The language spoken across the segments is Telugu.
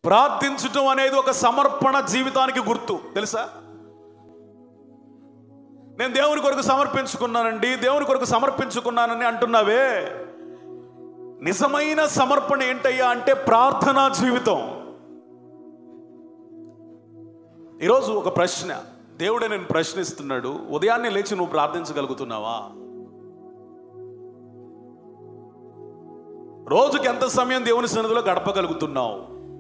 ప్రార్థించటం అనేది ఒక సమర్పణ జీవితానికి గుర్తు తెలుసా నేను దేవుని కొరకు సమర్పించుకున్నానండి దేవుని కొరకు సమర్పించుకున్నానని అంటున్నావే నిజమైన సమర్పణ ఏంటయ్యా అంటే ప్రార్థనా జీవితం ఈరోజు ఒక ప్రశ్న దేవుడే నేను ప్రశ్నిస్తున్నాడు ఉదయాన్నే లేచి నువ్వు ప్రార్థించగలుగుతున్నావా రోజుకి ఎంత సమయం దేవుని సన్నిధిలో గడపగలుగుతున్నావు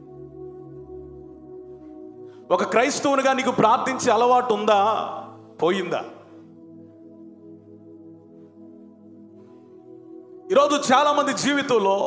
ఒక క్రైస్తవునిగా నీకు ప్రార్థించే అలవాటు ఉందా పోయిందా ఈరోజు చాలా మంది జీవితంలో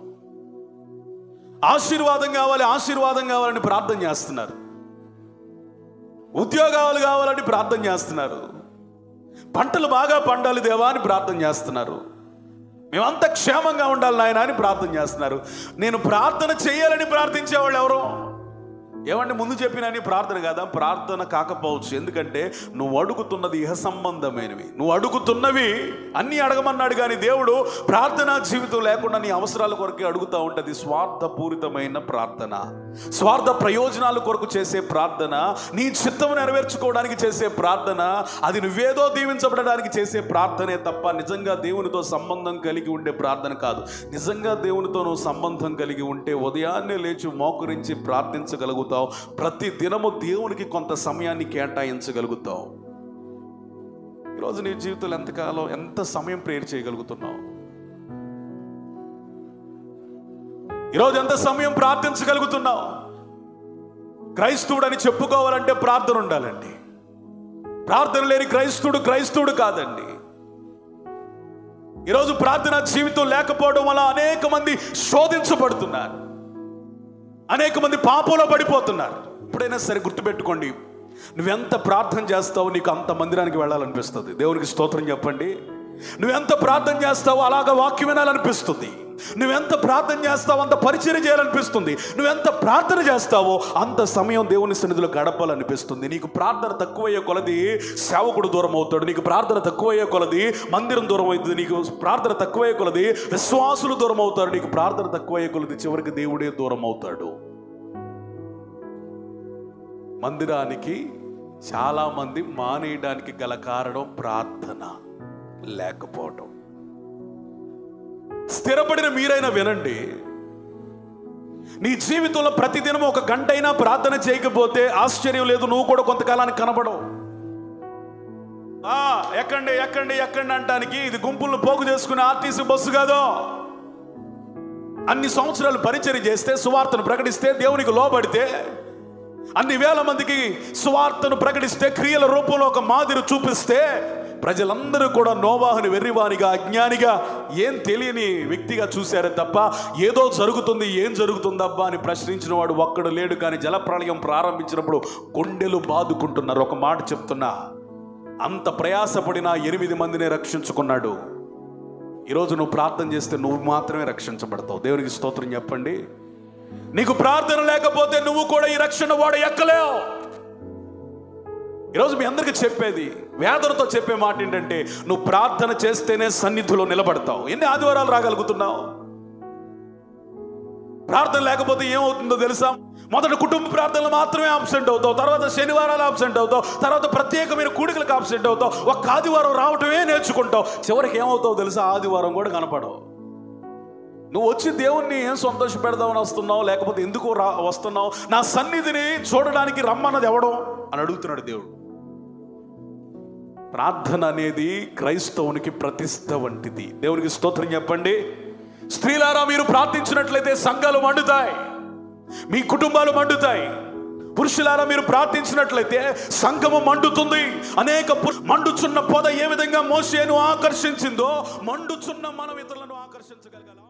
ఆశీర్వాదం కావాలి ఆశీర్వాదం కావాలని ప్రార్థన చేస్తున్నారు ఉద్యోగాలు కావాలని ప్రార్థన చేస్తున్నారు పంటలు బాగా పండాలి దేవా అని ప్రార్థన చేస్తున్నారు మేమంతా క్షేమంగా ఉండాలి నాయన అని ప్రార్థన చేస్తున్నారు నేను ప్రార్థన చేయాలని ప్రార్థించేవాళ్ళు ఎవరు ఏమంటే ముందు చెప్పినని ప్రార్థన కాదా ప్రార్థన కాకపోవచ్చు ఎందుకంటే నువ్వు అడుగుతున్నది ఇహ సంబంధమైనవి నువ్వు అడుగుతున్నవి అన్నీ అడగమన్నాడు కానీ దేవుడు ప్రార్థనా జీవితం లేకుండా నీ అవసరాల కొరకే అడుగుతూ ఉంటుంది స్వార్థపూరితమైన ప్రార్థన స్వార్థ ప్రయోజనాల కొరకు చేసే ప్రార్థన నీ చిత్తం నెరవేర్చుకోవడానికి చేసే ప్రార్థన అది నువ్వేదో దీవించబడడానికి చేసే ప్రార్థనే తప్ప నిజంగా దేవునితో సంబంధం కలిగి ఉండే ప్రార్థన కాదు నిజంగా దేవునితో నువ్వు సంబంధం కలిగి ఉంటే ఉదయాన్నే లేచి మోకరించి ప్రార్థించగలుగుతావు ప్రతి దినము దేవునికి కొంత సమయాన్ని కేటాయించగలుగుతావు ఈరోజు నీ జీవితంలో ఎంతకాలం ఎంత సమయం ప్రేయర్ చేయగలుగుతున్నావు ఈరోజు ఎంత సమయం ప్రార్థించగలుగుతున్నావు క్రైస్తవుడని చెప్పుకోవాలంటే ప్రార్థన ఉండాలండి ప్రార్థన లేని క్రైస్తవుడు క్రైస్తవుడు కాదండి ఈరోజు ప్రార్థన జీవితం లేకపోవడం వల్ల అనేక మంది శోధించబడుతున్నారు అనేక మంది పాపంలో పడిపోతున్నారు ఎప్పుడైనా సరే గుర్తుపెట్టుకోండి నువ్వెంత ప్రార్థన చేస్తావో నీకు అంత మందిరానికి వెళ్ళాలనిపిస్తుంది దేవునికి స్తోత్రం చెప్పండి నువ్వెంత ప్రార్థన చేస్తావో అలాగ వాక్యం వినాలనిపిస్తుంది నువ్వెంత ప్రార్థన చేస్తావో అంత పరిచయం చేయాలనిపిస్తుంది నువ్వెంత ప్రార్థన చేస్తావో అంత సమయం దేవుని సన్నిధిలో గడపాలనిపిస్తుంది నీకు ప్రార్థన తక్కువయ్యే కొలది సేవకుడు దూరం అవుతాడు నీకు ప్రార్థన తక్కువయ్యే కొలది మందిరం దూరం అవుతుంది నీకు ప్రార్థన తక్కువయ్యే కొలది విశ్వాసులు దూరం అవుతారు నీకు ప్రార్థన తక్కువయ్యే కొలది చివరికి దేవుడే దూరం అవుతాడు మందిరానికి చాలా మంది మానేయడానికి గల కారణం ప్రార్థన లేకపోవడం స్థిరపడిన మీరైనా వినండి నీ జీవితంలో ప్రతిదినం ఒక గంట అయినా ప్రార్థన చేయకపోతే ఆశ్చర్యం లేదు నువ్వు కూడా కొంతకాలానికి కనబడవు ఆ, ఎక్కండి ఎక్కండి ఎక్కండి అంటానికి ఇది గుంపులను పోగు చేసుకునే ఆర్టీసీ బస్సు కాదు అన్ని సంవత్సరాలు పరిచయం చేస్తే సువార్తను ప్రకటిస్తే దేవునికి లోబడితే అన్ని వేల మందికి సువార్తను ప్రకటిస్తే క్రియల రూపంలో ఒక మాదిరి చూపిస్తే ప్రజలందరూ కూడా నోవాహుని వెర్రివానిగా అజ్ఞానిగా ఏం తెలియని వ్యక్తిగా చూశారే తప్ప ఏదో జరుగుతుంది ఏం జరుగుతుందబ్బా అని ప్రశ్నించిన వాడు ఒక్కడు లేడు కానీ జలప్రళయం ప్రారంభించినప్పుడు గుండెలు బాదుకుంటున్నారు ఒక మాట చెప్తున్నా అంత ప్రయాసపడిన ఎనిమిది మందిని రక్షించుకున్నాడు ఈరోజు నువ్వు ప్రార్థన చేస్తే నువ్వు మాత్రమే రక్షించబడతావు దేవునికి స్తోత్రం చెప్పండి నీకు ప్రార్థన లేకపోతే నువ్వు కూడా ఈ రక్షణ వాడు ఎక్కలేవు ఈరోజు మీ అందరికీ చెప్పేది వేదనతో చెప్పే మాట ఏంటంటే నువ్వు ప్రార్థన చేస్తేనే సన్నిధిలో నిలబడతావు ఎన్ని ఆదివారాలు రాగలుగుతున్నావు ప్రార్థన లేకపోతే ఏమవుతుందో తెలుసా మొదట కుటుంబ ప్రార్థనలు మాత్రమే ఆబ్సెంట్ అవుతావు తర్వాత శనివారాలు ఆబ్సెంట్ అవుతావు తర్వాత ప్రత్యేకమైన కూడికలకు ఆబ్సెంట్ అవుతావు ఒక ఆదివారం రావటమే నేర్చుకుంటావు చివరికి ఏమవుతావు తెలుసా ఆదివారం కూడా కనపడవు నువ్వు వచ్చి దేవుణ్ణి ఏం సంతోష పెడదామని వస్తున్నావు లేకపోతే ఎందుకు రా వస్తున్నావు నా సన్నిధిని చూడడానికి రమ్మన్నది ఎవడం అని అడుగుతున్నాడు దేవుడు ప్రార్థన అనేది క్రైస్తవునికి ప్రతిష్ట వంటిది దేవునికి స్తోత్రం చెప్పండి స్త్రీలారా మీరు ప్రార్థించినట్లయితే సంఘాలు మండుతాయి మీ కుటుంబాలు మండుతాయి పురుషులారా మీరు ప్రార్థించినట్లయితే సంఘము మండుతుంది అనేక పు- మండుచున్న పొద ఏ విధంగా మోసేను ఆకర్షించిందో మండుచున్న మనం ఇతరులను ఆకర్షించగలగాల